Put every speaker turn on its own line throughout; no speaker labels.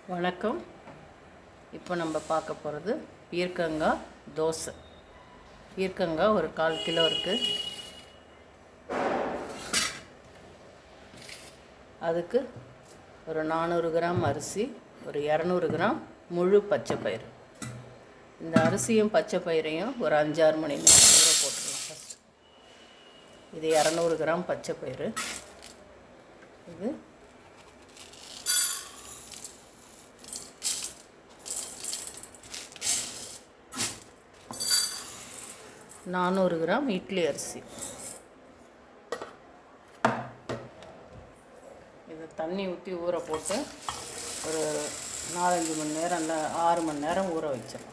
வணக்கம் இப்போ நம்ம பார்க்க போகிறது பீர்க்கங்காய் தோசை பீர்க்கங்காய் ஒரு கால் கிலோ இருக்குது அதுக்கு ஒரு நானூறு கிராம் அரிசி ஒரு இரநூறு கிராம் முழு பச்சை பயிறு இந்த அரிசியும் பச்சை பயிரையும் ஒரு அஞ்சாறு மணி நேரம் ஊற போட்டுடலாம் ஃபஸ்ட்டு இது இரநூறு கிராம் பச்சை பயிறு இது நானூறு கிராம் இட்லி அரிசி இதை தண்ணி ஊற்றி ஊற போட்டு ஒரு நாலஞ்சு மணி நேரம் இல்லை ஆறு மணி நேரம் ஊற வச்சிடலாம்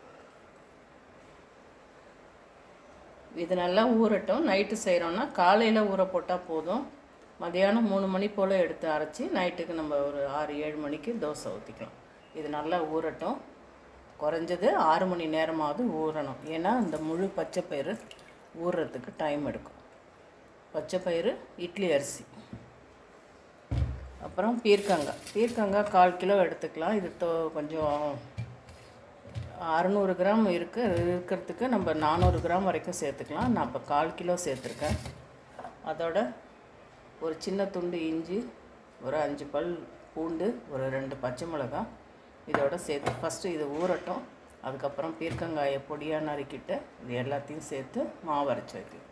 இது நல்லா ஊறட்டும் நைட்டு செய்கிறோன்னா காலையில் ஊற போட்டால் போதும் மதியானம் மூணு மணி போல் எடுத்து அரைச்சி நைட்டுக்கு நம்ம ஒரு ஆறு ஏழு மணிக்கு தோசை ஊற்றிக்கலாம் இது நல்லா ஊறட்டும் குறைஞ்சது ஆறு மணி நேரமாவது ஊறணும் ஏன்னா இந்த முழு பச்சை பயிறு ஊறுறதுக்கு டைம் எடுக்கும் பச்சை பயிறு இட்லி அரிசி அப்புறம் பீர்க்கங்காய் பீர்க்கங்காய் கால் கிலோ எடுத்துக்கலாம் இது தோ கொஞ்சம் அறநூறு கிராம் இருக்கு இருக்கிறதுக்கு நம்ம நானூறு கிராம் வரைக்கும் சேர்த்துக்கலாம் நான் இப்போ கால் கிலோ சேர்த்துருக்கேன் அதோட ஒரு சின்ன துண்டு இஞ்சி ஒரு அஞ்சு பல் பூண்டு ஒரு ரெண்டு பச்சை மிளகாய் இதோட சேர்த்து ஃபஸ்ட்டு இது ஊறட்டும் அதுக்கப்புறம் பீர்க்கங்காயை பொடியாக நறுக்கிட்டு இது எல்லாத்தையும் சேர்த்து மாவு அரைச்சி வைக்கலாம்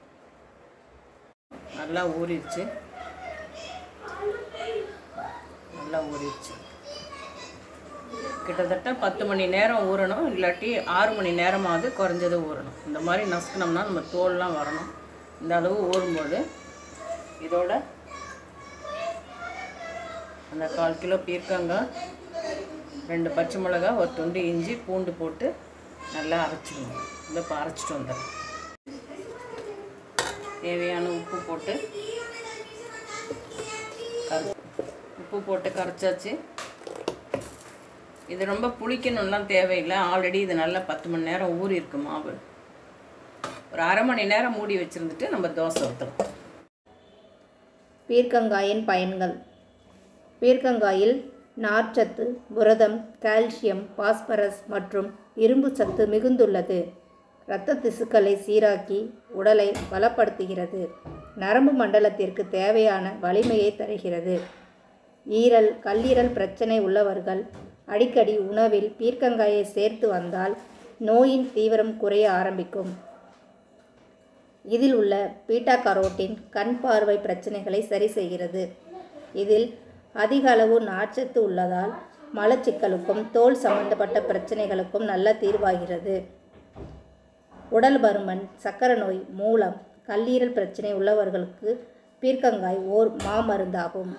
நல்லா ஊறிடுச்சு நல்லா ஊறிடுச்சு கிட்டத்தட்ட பத்து மணி நேரம் ஊறணும் இல்லாட்டி ஆறு மணி நேரமாவது குறைஞ்சது ஊறணும் இந்த மாதிரி நசுக்கினோம்னா நம்ம தோல்லாம் வரணும் இந்த அளவு ஊறும்போது இதோட அந்த கால் கிலோ பீர்க்கங்காய் ரெண்டு பச்சை மிளகா ஒரு துண்டு இஞ்சி பூண்டு போட்டு நல்லா அரைச்சிக்கணும் இந்த இப்போ அரைச்சிட்டு வந்துடுறேன் தேவையான உப்பு போட்டு கரை உப்பு போட்டு கரைச்சாச்சு இது ரொம்ப புளிக்கணும்லாம் தேவையில்லை ஆல்ரெடி இது நல்லா பத்து மணி நேரம் ஊறி இருக்கு மாவு ஒரு அரை மணி நேரம் மூடி வச்சுருந்துட்டு நம்ம தோசை ஊற்றலாம்
பீர்க்கங்காயின் பயன்கள் பீர்க்கங்காயில் நார்ச்சத்து புரதம் கால்சியம் பாஸ்பரஸ் மற்றும் இரும்பு சத்து மிகுந்துள்ளது இரத்த திசுக்களை சீராக்கி உடலை பலப்படுத்துகிறது நரம்பு மண்டலத்திற்கு தேவையான வலிமையை தருகிறது ஈரல் கல்லீரல் பிரச்சனை உள்ளவர்கள் அடிக்கடி உணவில் பீர்க்கங்காயை சேர்த்து வந்தால் நோயின் தீவிரம் குறைய ஆரம்பிக்கும் இதில் உள்ள பீட்டா கரோட்டின் கண் பார்வை பிரச்சனைகளை சரி செய்கிறது இதில் அதிக அளவு நார்ச்சத்து உள்ளதால் மலச்சிக்கலுக்கும் தோல் சம்பந்தப்பட்ட பிரச்சனைகளுக்கும் நல்ல தீர்வாகிறது உடல் பருமன் சக்கரை நோய் மூலம் கல்லீரல் பிரச்சனை உள்ளவர்களுக்கு பீர்க்கங்காய் ஓர் மாமருந்தாகும்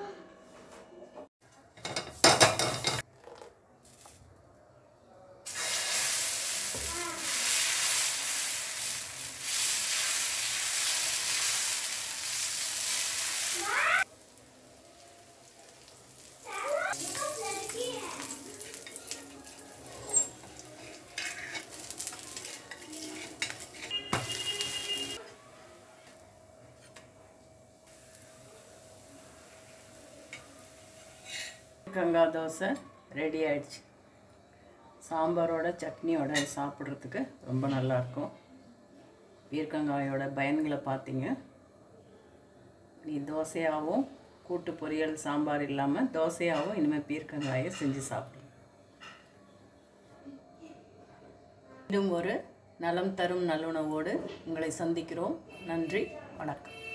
பீர்க்கங்காய் தோசை ரெடி ஆயிடுச்சு சாம்பாரோட சட்னியோட சாப்பிட்றதுக்கு ரொம்ப நல்லாயிருக்கும் பீர்க்கங்காயோட பயன்களை பார்த்தீங்க நீ தோசையாகவும் கூட்டு பொரியல் சாம்பார் இல்லாமல் தோசையாகவும் இனிமேல் பீர்க்கங்காயை செஞ்சு சாப்பிடலாம் மீண்டும் ஒரு நலம் தரும் நல்லுணவோடு உங்களை சந்திக்கிறோம் நன்றி வணக்கம்